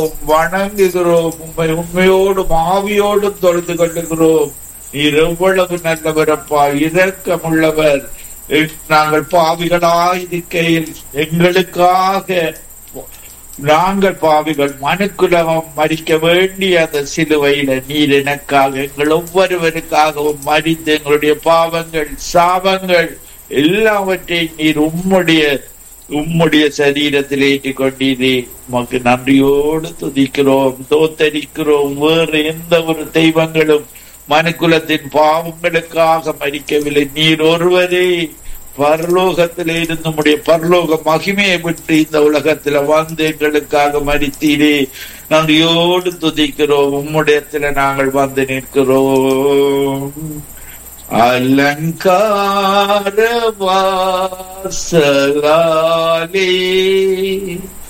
வணங்குகிறோம் உண்மை உண்மையோடு ஆவியோடு தொழுது கொள்ளுகிறோம் நீர் எவ்வளவு நல்லவரப்பா இரக்கமுள்ளவர் எங்- நாங்கள் பாவிகளாய் இருக்கையில் எங்களுக்காக நாங்கள் பாவிகள் மனுக்குலகம் மறிக்க வேண்டிய அந்த சிலுவையில நீர் எனக்காக எங்கள் ஒவ்வொருவருக்காகவும் மறித்து எங்களுடைய பாவங்கள் சாபங்கள் எல்லாவற்றையும் நீர் உம்முடைய உம்முடைய சரீரத்தில் ஏற்றிக் கொண்டீரே உமக்கு நன்றியோடு துதிக்கிறோம் தோத்தரிக்கிறோம் வேறு எந்த ஒரு தெய்வங்களும் மனுக்குலத்தின் பாவங்களுக்காக மறிக்கவில்லை நீர் ஒருவரே பரலோகத்திலே இருந்து நம்முடைய பரலோக மகிமையை விட்டு இந்த உலகத்துல வந்து எங்களுக்காக மறித்தீரே நன்றியோடு துதிக்கிறோம் உம்முடையத்துல நாங்கள் வந்து நிற்கிறோம் அலங்கார வாசலாலே